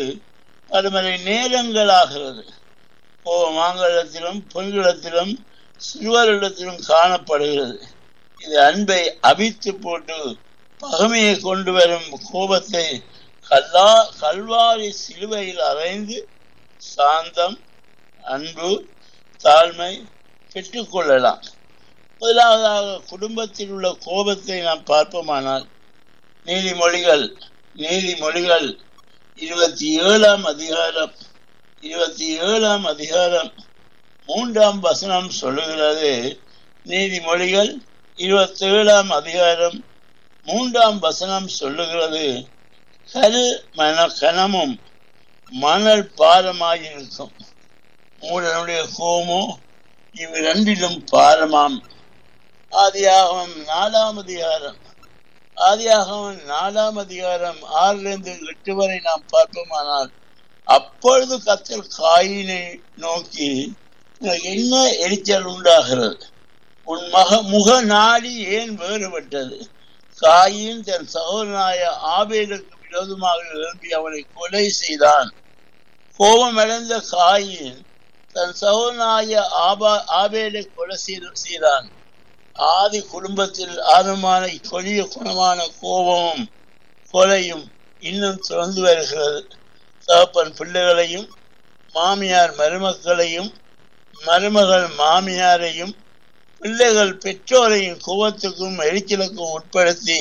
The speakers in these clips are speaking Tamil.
பலமறை நேரங்களாகிறது ஓ மாங்கலத்திலும் பெண்களிடத்திலும் சிறுவரிடத்திலும் காணப்படுகிறது இது அன்பை அவித்து போட்டு பகமையை கொண்டு வரும் கோபத்தை கல்லா கல்வாரி சிலுவையில் அறைந்து சாந்தம் அன்பு தாழ்மை பெற்றுக்கொள்ளலாம் முதலாவதாக குடும்பத்தில் உள்ள கோபத்தை நாம் பார்ப்போமானால் நீதிமொழிகள் நீதிமொழிகள் இருபத்தி ஏழாம் அதிகாரம் இருபத்தி ஏழாம் அதிகாரம் மூன்றாம் வசனம் சொல்லுகிறது நீதிமொழிகள் இருபத்தி ஏழாம் அதிகாரம் மூன்றாம் வசனம் சொல்லுகிறது கரு மன கனமும் மணல் பாரமாயிருக்கும் மூடனுடைய கோமோ இவ்விரண்டிலும் பாரமாம் ஆதியாகமம் நாலாம் அதிகாரம் ஆதியாகமம் நாலாம் அதிகாரம் ஆறிலிருந்து எட்டு வரை நாம் பார்ப்போமானால் அப்பொழுது கத்தல் காயினை நோக்கி உனக்கு என்ன எரிச்சல் உண்டாகிறது உன் மக முக நாடி ஏன் வேறுபட்டது காயின் தன் சகோதரனாய ஆபேலுக்கு விரோதமாக எழும்பி அவனை கொலை செய்தான் கோபமடைந்த காயின் தன் சகோதரனாய ஆபா ஆபேலை கொலை செய்தான் ஆதி குடும்பத்தில் ஆரம்பமான கொடிய குணமான கோபமும் கொலையும் இன்னும் தொடர்ந்து வருகிறது தகப்பன் பிள்ளைகளையும் மாமியார் மருமக்களையும் மருமகள் மாமியாரையும் பிள்ளைகள் பெற்றோரையும் கோபத்துக்கும் எரிச்சலுக்கும் உட்படுத்தி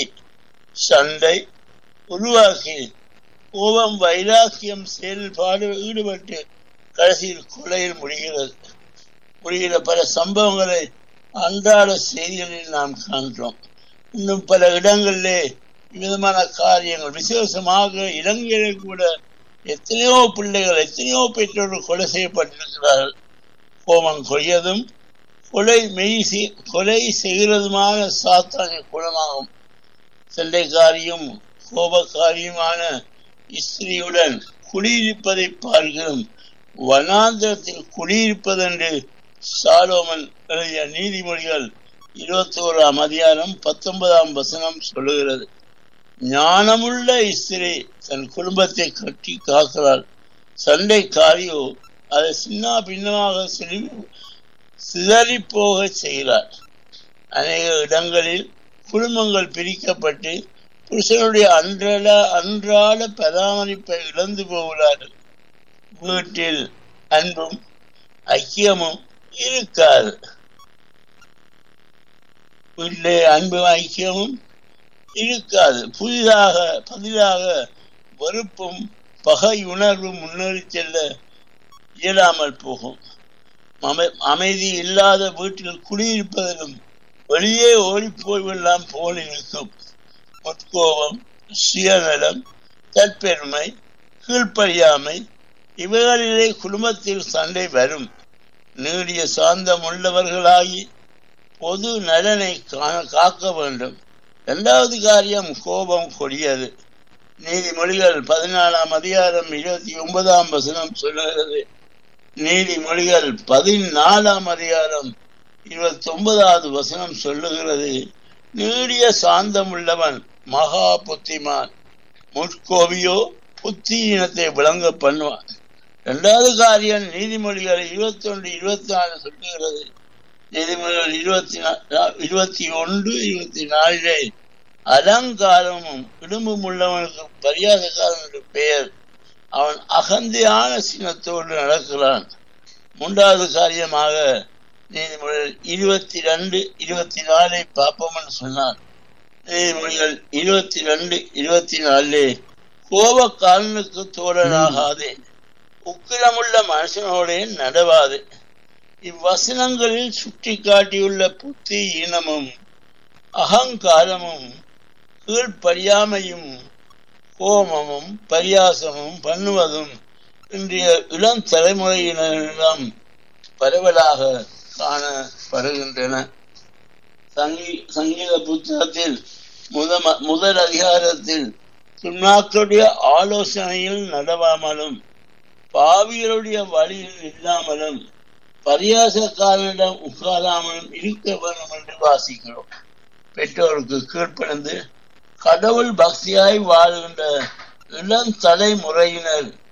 சண்டை உருவாக்கி கோபம் வைராக்கியம் செயல்பாடு ஈடுபட்டு கடைசியில் கொலையில் முடிகிறது முடிகிற பல சம்பவங்களை அன்றாட செய்திகளில் நாம் காண்கிறோம் இன்னும் பல இடங்களிலே விதமான காரியங்கள் விசேஷமாக இலங்கையில் கூட எத்தனையோ பிள்ளைகள் எத்தனையோ பெற்றோர்கள் கொலை செய்யப்பட்டிருக்கிறார்கள் கோபம் கொய்யதும் கொலை மெய் கொலை செய்கிறதுமான சாத்தான குணமாகும் சண்டைக்காரியும் கோபக்காரியுமான ஸ்திரியுடன் குடியிருப்பதை பார்க்கிறோம் வனாந்திரத்தில் குடியிருப்பதென்று சாலோமன் எழுதிய நீதிமொழிகள் இருபத்தி ஓராம் அதிகாரம் பத்தொன்பதாம் வசனம் சொல்லுகிறது ஞானமுள்ள ஸ்திரி தன் குடும்பத்தை கட்டி காக்கிறாள் சண்டைக்காரியோ அதை சின்ன பின்னமாக சிதறி போக செய்கிறார் அநேக இடங்களில் குடும்பங்கள் பிரிக்கப்பட்டு புருஷனுடைய அன்றாட அன்றாட பராமரிப்பை இழந்து போகிறார்கள் வீட்டில் அன்பும் ஐக்கியமும் இருக்காது வீட்டிலே அன்பும் ஐக்கியமும் இருக்காது புதிதாக பதிலாக வெறுப்பும் பகை உணர்வும் முன்னேறி செல்ல இயலாமல் போகும் அமைதி இல்லாத வீட்டில் குடியிருப்பதிலும் வெளியே ஓடி போய்விடலாம் போல் இருக்கும் முற்கோபம் சுயநலம் தற்பெருமை கீழ்ப்படியாமை இவைகளிலே குடும்பத்தில் சண்டை வரும் நீடிய சாந்தம் உள்ளவர்களாகி பொது நலனை காக்க வேண்டும் இரண்டாவது காரியம் கோபம் கொடியது நீதிமொழிகள் பதினாலாம் அதிகாரம் இருபத்தி ஒன்பதாம் வசனம் சொல்லுகிறது நீதிமொழிகள் பதினாலாம் அதிகாரம் இருபத்தி ஒன்பதாவது வசனம் சொல்லுகிறது நீடிய சாந்தம் உள்ளவன் மகா புத்திமான் முற்கோவியோ புத்தி இனத்தை விளங்க பண்ணுவான் இரண்டாவது காரியம் நீதிமொழிகள் இருபத்தி ஒன்று இருபத்தி நாலு சொல்லுகிறது நீதிமொழிகள் இருபத்தி இருபத்தி ஒன்று இருபத்தி நாலிலே அலங்காரமும் இடும்பும் உள்ளவனுக்கு பரியாசக்காரன் என்று பெயர் அவன் அகந்தையான சினத்தோடு நடக்கிறான் மூன்றாவது காரியமாக நீதிமொழிகள் இருபத்தி ரெண்டு இருபத்தி நாலை பார்ப்போம்னு சொன்னார் நீதிமொழிகள் இருபத்தி ரெண்டு இருபத்தி நாலு கோபக்காரனுக்கு தோழனாகாதே உக்கிரமுள்ள மனுஷனோடே நடவாது இவ்வசனங்களில் சுட்டி காட்டியுள்ள புத்தி ஈனமும் அகங்காரமும் கீழ்ப்படியாமையும் கோபமும் பரியாசமும் பண்ணுவதும் இன்றைய இளம் தலைமுறையினரிடம் பரவலாக காணப்படுகின்றன சங்கீ சங்கீத புத்தகத்தில் முத முதல் அதிகாரத்தில் துன்மாக்களுடைய ஆலோசனையில் நடவாமலும் பாவியருடைய வழியில் இல்லாமலும் பரியாசக்காரனிடம் உட்காராமலும் இருக்க வேண்டும் என்று வாசிக்கிறோம் பெற்றோருக்கு கீழ்ப்படைந்து கடவுள் பக்தியாய் வாழ்கின்ற இளம் தலைமுறையினர்